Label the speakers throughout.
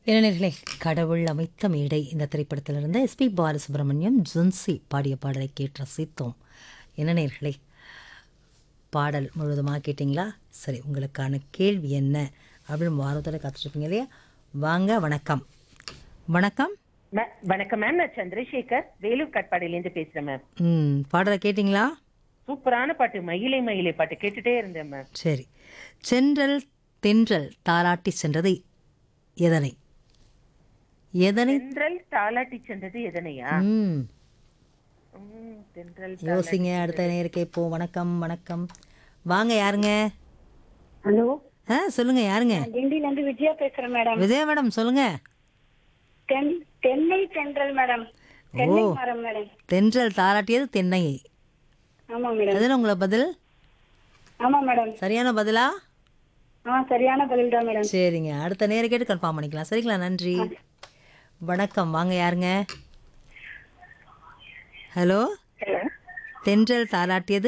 Speaker 1: இளைஞர்களே கடவுள் அமைத்த மேடை இந்த திரைப்படத்திலிருந்து எஸ்பி பாலசுப்ரமணியம் ஜுன்சி பாடிய பாடலை கேட்டு ரசித்தோம் இளைஞர்களே பாடல் முழுவதுமாக கேட்டிங்களா சரி உங்களுக்கான கேள்வி என்ன அப்படின்னு வாரத்தோட காத்துட்ருப்பீங்க இல்லையா வாங்க வணக்கம் வணக்கம்
Speaker 2: மே- வணக்கம் மேம் நான் சந்திரசேகர் வேலூர் கட்பாடியிலேருந்து பேசுறேன் மேம்
Speaker 1: ம் பாடலை கேட்டிங்களா
Speaker 2: சூப்பரான பாட்டு மயிலை மயிலை பாட்டு கேட்டுட்டே இருந்தேன் மேம்
Speaker 1: சரி சென்றல் தென்றல் தாலாட்டி சென்றது எதனை எதனை
Speaker 2: தென்றல் தாலாட்டி சென்றது எதனையா
Speaker 1: ம்
Speaker 2: ம், தென்றல்
Speaker 1: யோசிங்க அடுத்த நேரம் கேட்போம் வணக்கம் வணக்கம் வாங்க யாருங்க
Speaker 3: ஹலோ
Speaker 1: ஆ சொல்லுங்க யாருங்க
Speaker 3: கிண்டில இருந்து விஜயா பேசுறேன் மேடம்
Speaker 1: விஜய மேடம் சொல்லுங்க
Speaker 3: தென் தென்னை தென்றல் மேடம் தென்னை மரம் மேடம்
Speaker 1: தென்றல் தாராட்டியது தென்னை
Speaker 3: ஆமா மேடம்
Speaker 1: அதுல உங்களை பதில்
Speaker 3: ஆமா மேடம்
Speaker 1: சரியான பதிலா
Speaker 3: ஆ சரியான பதில் தான் மேடம்
Speaker 1: சரிங்க அடுத்த நேரம் கேட்டு கன்ஃபார்ம் பண்ணிக்கலாம் சரிங்களா நன்றி வணக்கம் வாங்க யாருங்க ஹலோ தென்றல் தாராட்டியது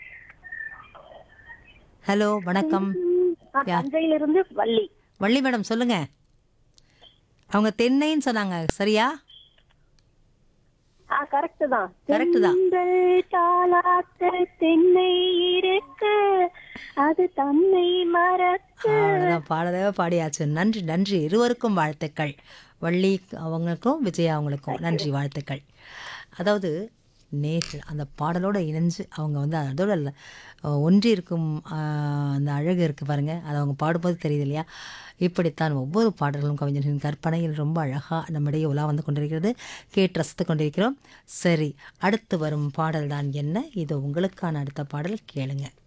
Speaker 1: ஹலோ வணக்கம்
Speaker 3: தஞ்சையில இருந்து வள்ளி
Speaker 1: வள்ளி மேடம் சொல்லுங்க அவங்க தென்னைன்னு சொன்னாங்க சரியா
Speaker 3: ஆ கரெக்ட் தான்
Speaker 1: கரெக்ட் தான்
Speaker 3: தென்றல் தாலாட்ட தென்னை இருக்கு அது தன்னை மறக்க
Speaker 1: அவ்வளோதான் பாடவே பாடியாச்சு நன்றி நன்றி இருவருக்கும் வாழ்த்துக்கள் வள்ளி அவங்களுக்கும் விஜயா அவங்களுக்கும் நன்றி வாழ்த்துக்கள் அதாவது நேர்கள் அந்த பாடலோடு இணைஞ்சு அவங்க வந்து அதோட ல- ஒன்றி இருக்கும் ஆஹ், அந்த அழகு இருக்குது பாருங்கள் அது அவங்க பாடும்போது தெரியுது இல்லையா இப்படித்தான் ஒவ்வொரு பாடல்களும் கவிஞர்களின் கற்பனையில் ரொம்ப அழகாக நம்மிடையே உலா வந்து கொண்டிருக்கிறது கேட்டு ரசித்து கொண்டிருக்கிறோம் சரி அடுத்து வரும் பாடல் தான் என்ன இது உங்களுக்கான அடுத்த பாடல் கேளுங்க